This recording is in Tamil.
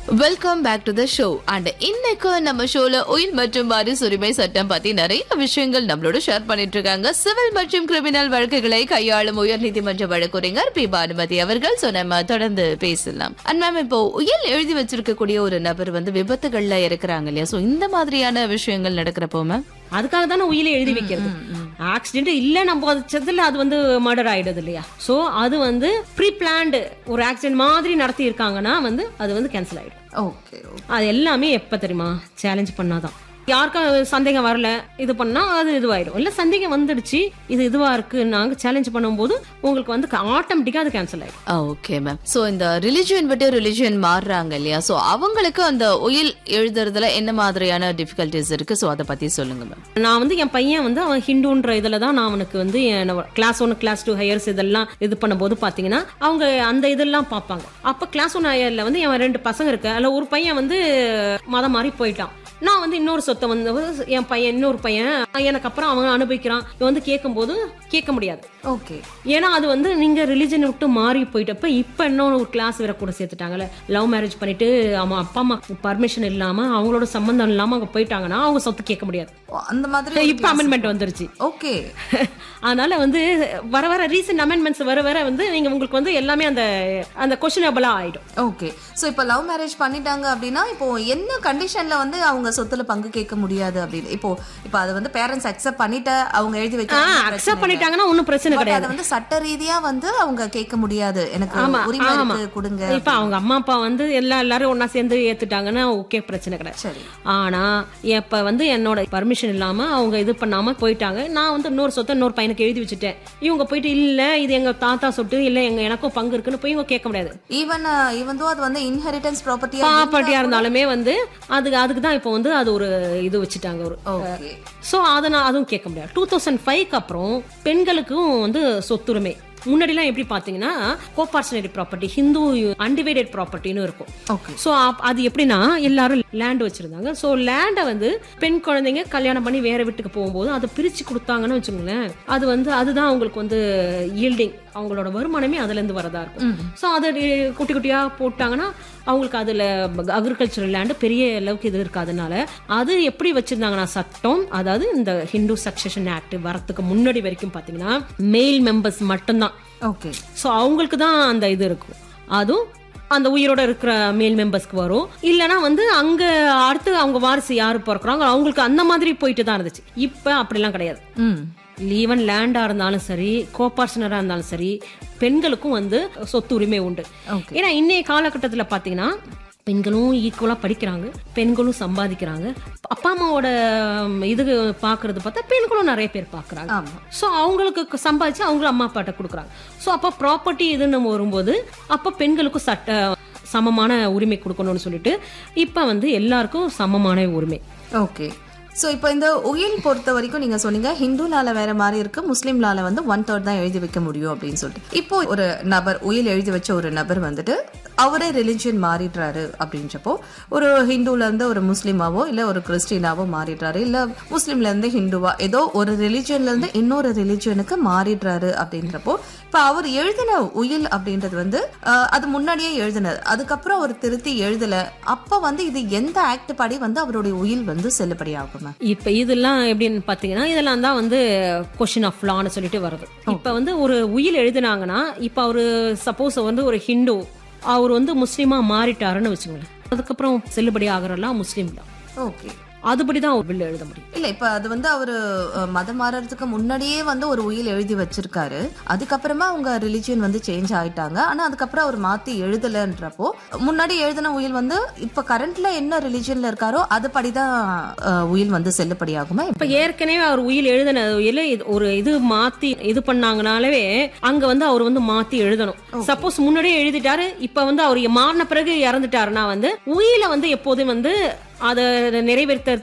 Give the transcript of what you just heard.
Welcome back to the show and இன்னைக்கு நம்ம ஷோல உயில் மற்றும் வாரிசு உரிமை சட்டம் பத்தி நிறைய விஷயங்கள் நம்மளோட ஷேர் பண்ணிட்டு இருக்காங்க சிவில் மற்றும் கிரிமினல் வழக்குகளை கையாளும் உயர் நீதிமன்ற வழக்குரைஞர் பி பானுமதி அவர்கள் சோ நம்ம தொடர்ந்து பேசலாம் அண்ட் மேம் இப்போ உயில் எழுதி வச்சிருக்கக்கூடிய ஒரு நபர் வந்து விபத்துகள்ல இருக்கிறாங்க இல்லையா சோ இந்த மாதிரியான விஷயங்கள் நடக்கிறப்போ மேம் அதுக்காக தானே உயிலை எழுதி வைக்கிறது ஆக்சிடென்ட் இல்ல நம்ம பட்சத்துல அது வந்து மர்டர் ஆயிடுது இல்லையா சோ அது வந்து ப்ரீ பிளான்டு ஒரு ஆக்சிடென்ட் மாதிரி நடத்தி இருக்காங்கன்னா வந்து அது வந்து கேன்சல் ஆயிடும் ஓகே அது எல்லாமே எப்ப தெரியுமா சேலஞ்ச் பண்ணாதான் யாருக்கும் சந்தேகம் வரல இது பண்ணா அது இதுவாயிடும் இல்ல சந்தேகம் வந்துடுச்சு இது இதுவா இருக்கு நாங்க சேலஞ்ச் பண்ணும்போது உங்களுக்கு வந்து ஆட்டோமேட்டிக்கா அது கேன்சல் ஆயிடும் ஓகே மேம் சோ இந்த ரிலிஜியன் விட்டு ரிலிஜியன் மாறுறாங்க இல்லையா சோ அவங்களுக்கு அந்த உயில் எழுதுறதுல என்ன மாதிரியான டிஃபிகல்டிஸ் இருக்கு சோ அதை பத்தி சொல்லுங்க மேம் நான் வந்து என் பையன் வந்து அவன் ஹிந்துன்ற இதுல தான் நான் அவனுக்கு வந்து class one class two highers இதெல்லாம் இது பண்ணும்போது பாத்தீங்கன்னா அவங்க அந்த இதெல்லாம் பார்ப்பாங்க அப்ப கிளாஸ் ஒன் ஹையர்ல வந்து என் ரெண்டு பசங்க இருக்கு அதுல ஒரு பையன் வந்து மதம் மாறி போயிட்டான் நான் வந்து இன்னொரு சொத்தை வந்து என் பையன் இன்னொரு பையன் எனக்கு அப்புறம் அவன் அனுபவிக்கிறான் இவன் வந்து கேட்கும்போது கேட்க முடியாது ஓகே ஏன்னா அது வந்து நீங்க ரிலிஜன் விட்டு மாறி போயிட்டப்ப இப்ப இன்னொரு ஒரு கிளாஸ் வேற கூட சேர்த்துட்டாங்கல்ல லவ் மேரேஜ் பண்ணிட்டு அவன் அப்பா அம்மா பர்மிஷன் இல்லாம அவங்களோட சம்பந்தம் இல்லாம அவங்க போயிட்டாங்கன்னா அவங்க சொத்து கேட்க முடியாது அந்த மாதிரி இப்ப அமெண்ட்மெண்ட் வந்துருச்சு ஓகே அதனால வந்து வர வர ரீசெண்ட் அமெண்ட்மெண்ட்ஸ் வர வர வந்து நீங்க உங்களுக்கு வந்து எல்லாமே அந்த அந்த கொஸ்டினபிளா ஆயிடும் ஓகே சோ இப்போ லவ் மேரேஜ் பண்ணிட்டாங்க அப்படின்னா இப்போ என்ன கண்டிஷன்ல வந்து அவங்க சொத்துல பங்கு கேட்க முடியாது அப்படின்னு இப்போ இப்போ அதை வந்து பேரண்ட்ஸ் அக்செப்ட் பண்ணிட்ட அவங்க எழுதி வைக்க அக்செப்ட் பண்ணிட்டாங்கன்னா ஒன்றும் பிரச்சனை பட் கிடையாது அதை வந்து சட்ட ரீதியா வந்து அவங்க கேட்க முடியாது எனக்கு ஆமா, உரிமை ஆமா. இருக்கு கொடுங்க இப்ப அவங்க அம்மா அப்பா வந்து எல்லா எல்லாரும் ஒண்ணா சேர்ந்து ஏத்துட்டாங்கன்னா ஓகே பிரச்சனை கிடையாது சரி ஆனா இப்ப வந்து என்னோட பர்மிஷன் இல்லாம அவங்க இது பண்ணாம போயிட்டாங்க நான் வந்து இன்னொரு சொத்தை இன்னொரு பையனுக்கு எழுதி வச்சுட்டேன் இவங்க போயிட்டு இல்ல இது எங்க தாத்தா சொத்து இல்ல எங்க எனக்கும் பங்கு இருக்குன்னு போய் இவங்க கேட்க முடியாது ஈவன் ஈவன் தோ அது வந்து இன்ஹெரிட்டன்ஸ் ப்ராப்பர்ட்டியா ப்ராப்பர்ட்டியா இருந்தாலுமே வந்து அதுக்கு அதுக்கு தான் இப்போ வந்து அது ஒரு இது வச்சுட்டாங்க ஒரு ஓகே ஸோ அதை நான் அதுவும் கேட்க முடியாது டூ தௌசண்ட் ஃபைவ்க்கு அப்புறம் பெண்களுக்கும் வந்து சொத்துரிமை முன்னாடிலாம் எப்படி பார்த்தீங்கன்னா கோபார்சனரி ப்ராப்பர்ட்டி ஹிந்து அன்டிவைடட் ப்ராப்பர்ட்டின்னு இருக்கும் ஓகே ஸோ அது எப்படின்னா எல்லாரும் லேண்ட் வச்சிருந்தாங்க ஸோ லேண்டை வந்து பெண் குழந்தைங்க கல்யாணம் பண்ணி வேற வீட்டுக்கு போகும்போது அதை பிரிச்சு கொடுத்தாங்கன்னு வச்சுக்கோங்களேன் அது வந்து அதுதான் அவங்களுக்கு வந்து ஈல்டிங் அவங்களோட வருமானமே அதுல இருந்து வரதா இருக்கும் ஸோ அதை குட்டி குட்டியா போட்டாங்கன்னா அவங்களுக்கு அதுல அக்ரிகல்ச்சரல் லேண்டு பெரிய அளவுக்கு இது இருக்காதனால அது எப்படி வச்சிருந்தாங்கன்னா சட்டம் அதாவது இந்த ஹிந்து சக்சஷன் ஆக்ட் வரத்துக்கு முன்னாடி வரைக்கும் பாத்தீங்கன்னா மெயில் மெம்பர்ஸ் மட்டும்தான் ஓகே ஸோ அவங்களுக்கு தான் அந்த இது இருக்கும் அதுவும் அந்த உயிரோட இருக்கிற மேல் மெம்பர்ஸ்க்கு வரும் இல்லனா வந்து அங்க அடுத்து அவங்க வாரிசு யாரு பிறக்குறாங்க அவங்களுக்கு அந்த மாதிரி போயிட்டு தான் இருந்துச்சு இப்ப அப்படிலாம் கிடையாது ம் ஈவன் லேண்டா இருந்தாலும் சரி கோபார்சனரா இருந்தாலும் சரி பெண்களுக்கும் வந்து சொத்து உரிமை உண்டு Okay. ஏன்னா இன்னைய காலகட்டத்துல பாத்தீங்கன்னா பெண்களும் ஈக்குவலா படிக்கிறாங்க பெண்களும் சம்பாதிக்கிறாங்க அப்பா அம்மாவோட ம், இது பாக்குறது பார்த்தா பெண்களும் நிறைய பேர் பாக்குறாங்க ஆமா ஸோ அவங்களுக்கு சம்பாதிச்சு அவங்களும் அம்மா அப்பாட்ட கொடுக்குறாங்க ஸோ அப்போ ப்ராப்பர்ட்டி இதுன்னு வரும்போது அப்போ பெண்களுக்கும் சட்ட சமமான உரிமை கொடுக்கணும்னு சொல்லிட்டு இப்போ வந்து எல்லாருக்கும் சமமான உரிமை ஓகே சோ இப்போ இந்த உயில் பொறுத்த வரைக்கும் நீங்க சொன்னீங்க ஹிந்து லால வேற மாதிரி இருக்கு முஸ்லீம் லால வந்து ஒன் தேர்ட் தான் எழுதி வைக்க முடியும் அப்படின்னு சொல்லிட்டு இப்போ ஒரு நபர் உயில் எழுதி வச்ச ஒரு நபர் வந்துட்டு அவரே ரிலிஜியன் மாறிடுறாரு அப்படின்றப்போ ஒரு ஹிந்துல இருந்து ஒரு முஸ்லீமாவோ இல்ல ஒரு கிறிஸ்டினாவோ மாறிடுறாரு இல்ல முஸ்லீம்ல இருந்து ஹிந்துவா ஏதோ ஒரு ரிலிஜியன்ல இருந்து இன்னொரு ரிலிஜியனுக்கு மாறிடுறாரு அப்படின்றப்போ இப்ப அவர் எழுதின உயில் அப்படின்றது வந்து அஹ், அது முன்னாடியே எழுதினது அதுக்கப்புறம் அவர் திருத்தி எழுதல அப்ப வந்து இது எந்த ஆக்ட் படி வந்து அவருடைய உயில் வந்து செல்லுபடி ஆகும் மேம் இப்போ இதெல்லாம் எப்படின்னு பார்த்தீங்கன்னா இதெல்லாம் தான் வந்து கொஷின் ஆஃப் லான்னு சொல்லிட்டு வருது இப்போ வந்து ஒரு உயில் எழுதுனாங்கன்னா இப்போ அவரு சப்போஸ் வந்து ஒரு ஹிந்து அவர் வந்து முஸ்லீமா மாறிட்டாருன்னு வச்சுங்களேன் அதுக்கப்புறம் செல்லுபடி ஆகிறலாம் முஸ்லீம் தான் ஓகே அதுபடி தான் ஒரு பில் எழுத முடியும் இல்ல இப்ப அது வந்து அவரு அஹ், மதம் மாறறதுக்கு முன்னாடியே வந்து ஒரு உயில் எழுதி வச்சிருக்காரு அதுக்கப்புறமா அவங்க ரிலிஜியன் வந்து சேஞ்ச் ஆயிட்டாங்க ஆனா அதுக்கப்புறம் அவர் மாத்தி எழுதலன்றப்போ முன்னாடி எழுதின உயில் வந்து இப்ப கரண்ட்ல என்ன ரிலிஜியன்ல இருக்காரோ அது படிதான் அஹ், உயில் வந்து செல்லுபடி ஆகுமா இப்ப ஏற்கனவே அவர் உயில் எழுதின உயில இது- ஒரு இது மாத்தி இது பண்ணாங்கனாலே அங்க வந்து அவர் வந்து மாத்தி எழுதணும் சப்போஸ் முன்னாடியே எழுதிட்டாரு இப்ப வந்து அவர் மாறின பிறகு இறந்துட்டாருன்னா வந்து உயில வந்து எப்போதும் வந்து அதை நிறைவேற்ற